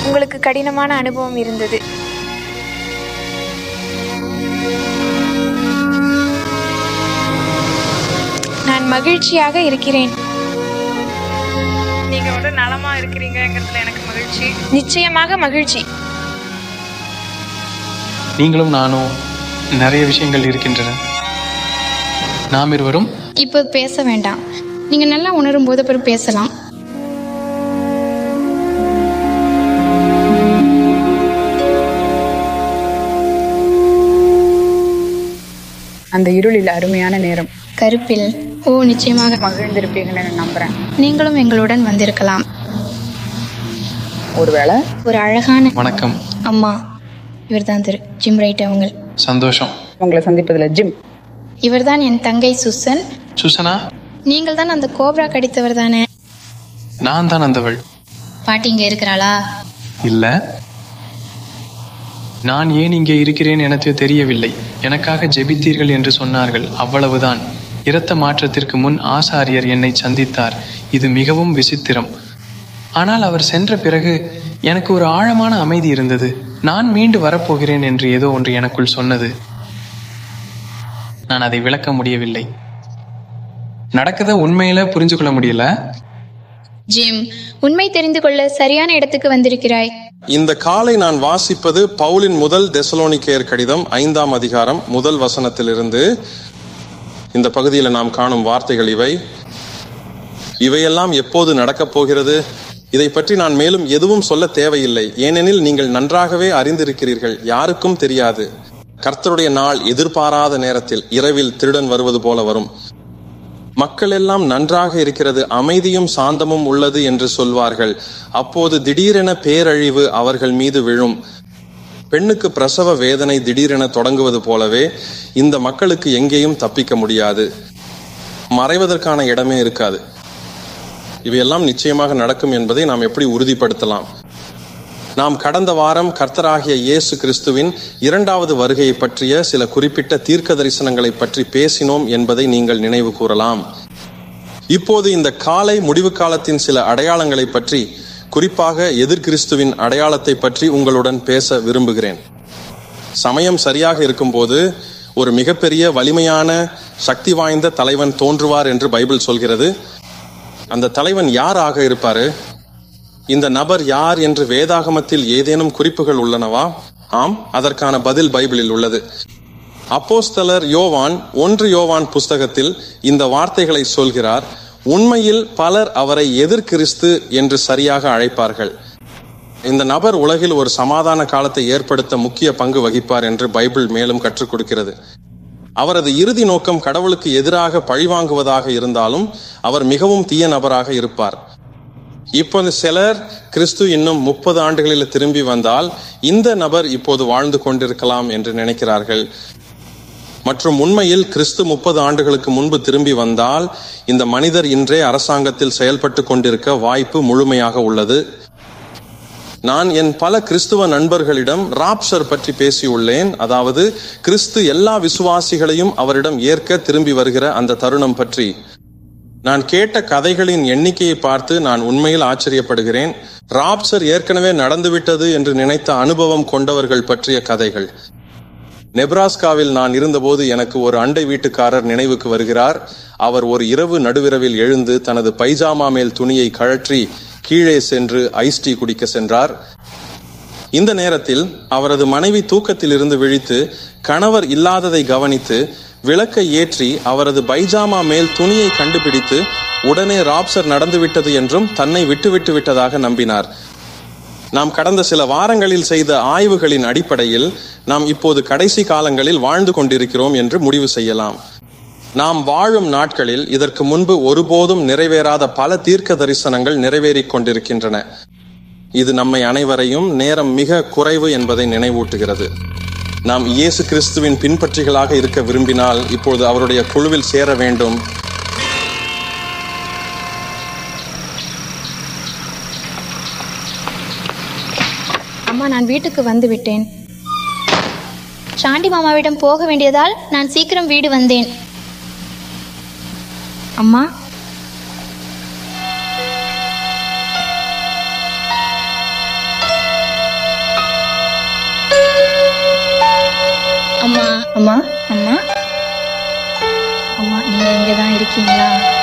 உங்களுக்கு கடினமான அனுபவம் இருந்தது நான் மகிழ்ச்சியாக இருக்கிறேன் நீங்க வந்து நலமா இருக்கிறீங்கிறதுல எனக்கு மகிழ்ச்சி நிச்சயமாக மகிழ்ச்சி நீங்களும் நானும் நிறைய விஷயங்கள் இருக்கின்றன நாம் இருவரும் இப்போ பேச வேண்டாம் நீங்கள் நல்லா உணரும் போது அப்புறம் பேசலாம் அந்த இருளில் அருமையான நேரம் கருப்பில் ஓ நிச்சயமாக மகிழ்ந்திருப்பீங்கன்னு நான் நம்புறேன் நீங்களும் எங்களுடன் வந்திருக்கலாம் ஒருவேளை ஒரு அழகான வணக்கம் அம்மா இவர்தான் திரு ஜிம் ரைட் அவங்க சந்தோஷம் உங்களை சந்திப்பதில் ஜிம் இவர்தான் என் தங்கை சுசன் சுசனா நீங்கள் தான் அந்த கோப்ரா கடித்தவர் தானே நான் தான் அந்தவள் பாட்டி இங்க இருக்கிறாளா இல்ல நான் ஏன் இங்கே இருக்கிறேன் எனக்கு தெரியவில்லை எனக்காக ஜெபித்தீர்கள் என்று சொன்னார்கள் அவ்வளவுதான் இரத்த மாற்றத்திற்கு முன் ஆசாரியர் என்னை சந்தித்தார் இது மிகவும் விசித்திரம் ஆனால் அவர் சென்ற பிறகு எனக்கு ஒரு ஆழமான அமைதி இருந்தது நான் மீண்டு வரப்போகிறேன் என்று ஏதோ ஒன்று எனக்குள் சொன்னது நான் அதை விளக்க முடியவில்லை நடக்கத உண்மையில புரிஞ்சு கொள்ள முடியல ஜிம் உண்மை தெரிந்து கொள்ள சரியான இடத்துக்கு வந்திருக்கிறாய் இந்த காலை நான் வாசிப்பது பவுலின் முதல் தெசலோனிக்கேயர் கடிதம் ஐந்தாம் அதிகாரம் முதல் வசனத்திலிருந்து இந்த பகுதியில் நாம் காணும் வார்த்தைகள் இவை இவையெல்லாம் எப்போது நடக்கப் போகிறது இதை பற்றி நான் மேலும் எதுவும் சொல்ல தேவையில்லை ஏனெனில் நீங்கள் நன்றாகவே அறிந்திருக்கிறீர்கள் யாருக்கும் தெரியாது கர்த்தருடைய நாள் எதிர்பாராத நேரத்தில் இரவில் திருடன் வருவது போல வரும் மக்கள் எல்லாம் நன்றாக இருக்கிறது அமைதியும் சாந்தமும் உள்ளது என்று சொல்வார்கள் அப்போது திடீரென பேரழிவு அவர்கள் மீது விழும் பெண்ணுக்கு பிரசவ வேதனை திடீரென தொடங்குவது போலவே இந்த மக்களுக்கு எங்கேயும் தப்பிக்க முடியாது மறைவதற்கான இடமே இருக்காது இவையெல்லாம் நிச்சயமாக நடக்கும் என்பதை நாம் எப்படி உறுதிப்படுத்தலாம் நாம் கடந்த வாரம் கர்த்தராகிய இயேசு கிறிஸ்துவின் இரண்டாவது வருகையை பற்றிய சில குறிப்பிட்ட தீர்க்க தரிசனங்களை பற்றி பேசினோம் என்பதை நீங்கள் நினைவு கூறலாம் இப்போது இந்த காலை முடிவு காலத்தின் சில அடையாளங்களை பற்றி குறிப்பாக எதிர்கிறிஸ்துவின் அடையாளத்தை பற்றி உங்களுடன் பேச விரும்புகிறேன் சமயம் சரியாக இருக்கும்போது ஒரு மிகப்பெரிய வலிமையான சக்தி வாய்ந்த தலைவன் தோன்றுவார் என்று பைபிள் சொல்கிறது அந்த தலைவன் யாராக இருப்பாரு இந்த நபர் யார் என்று வேதாகமத்தில் ஏதேனும் குறிப்புகள் உள்ளனவா ஆம் அதற்கான பதில் பைபிளில் உள்ளது அப்போஸ்தலர் யோவான் ஒன்று யோவான் புஸ்தகத்தில் இந்த வார்த்தைகளை சொல்கிறார் உண்மையில் பலர் அவரை எதிர்கிறிஸ்து என்று சரியாக அழைப்பார்கள் இந்த நபர் உலகில் ஒரு சமாதான காலத்தை ஏற்படுத்த முக்கிய பங்கு வகிப்பார் என்று பைபிள் மேலும் கற்றுக் கொடுக்கிறது அவரது இறுதி நோக்கம் கடவுளுக்கு எதிராக பழிவாங்குவதாக இருந்தாலும் அவர் மிகவும் தீய நபராக இருப்பார் இப்போது சிலர் கிறிஸ்து இன்னும் முப்பது ஆண்டுகளில் திரும்பி வந்தால் இந்த நபர் இப்போது வாழ்ந்து கொண்டிருக்கலாம் என்று நினைக்கிறார்கள் மற்றும் உண்மையில் கிறிஸ்து முப்பது ஆண்டுகளுக்கு முன்பு திரும்பி வந்தால் இந்த மனிதர் இன்றே அரசாங்கத்தில் செயல்பட்டு கொண்டிருக்க வாய்ப்பு முழுமையாக உள்ளது நான் என் பல கிறிஸ்துவ நண்பர்களிடம் ராப்சர் பற்றி பேசியுள்ளேன் அதாவது கிறிஸ்து எல்லா விசுவாசிகளையும் அவரிடம் ஏற்க திரும்பி வருகிற அந்த தருணம் பற்றி நான் கேட்ட கதைகளின் எண்ணிக்கையை பார்த்து நான் உண்மையில் ஆச்சரியப்படுகிறேன் ராப்சர் ஏற்கனவே நடந்துவிட்டது என்று நினைத்த அனுபவம் கொண்டவர்கள் பற்றிய கதைகள் நெப்ராஸ்காவில் நான் இருந்தபோது எனக்கு ஒரு அண்டை வீட்டுக்காரர் நினைவுக்கு வருகிறார் அவர் ஒரு இரவு நடுவிரவில் எழுந்து தனது பைஜாமா மேல் துணியை கழற்றி கீழே சென்று ஐஸ் டீ குடிக்க சென்றார் இந்த நேரத்தில் அவரது மனைவி தூக்கத்தில் இருந்து விழித்து கணவர் இல்லாததை கவனித்து விளக்கை ஏற்றி அவரது பைஜாமா மேல் துணியை கண்டுபிடித்து உடனே ராப்சர் நடந்துவிட்டது என்றும் தன்னை விட்டுவிட்டு விட்டதாக நம்பினார் நாம் கடந்த சில வாரங்களில் செய்த ஆய்வுகளின் அடிப்படையில் நாம் இப்போது கடைசி காலங்களில் வாழ்ந்து கொண்டிருக்கிறோம் என்று முடிவு செய்யலாம் நாம் வாழும் நாட்களில் இதற்கு முன்பு ஒருபோதும் நிறைவேறாத பல தீர்க்க தரிசனங்கள் நிறைவேறிக் கொண்டிருக்கின்றன இது நம்மை அனைவரையும் நேரம் மிக குறைவு என்பதை நினைவூட்டுகிறது நாம் இயேசு கிறிஸ்துவின் பின்பற்றிகளாக இருக்க விரும்பினால் இப்பொழுது அவருடைய குழுவில் சேர வேண்டும் அம்மா நான் வீட்டுக்கு வந்து விட்டேன் சாண்டி மாமாவிடம் போக வேண்டியதால் நான் சீக்கிரம் வீடு வந்தேன் அம்மா அம்மா அம்மா அம்மா நீங்க இங்கே தான் இருக்கீங்களா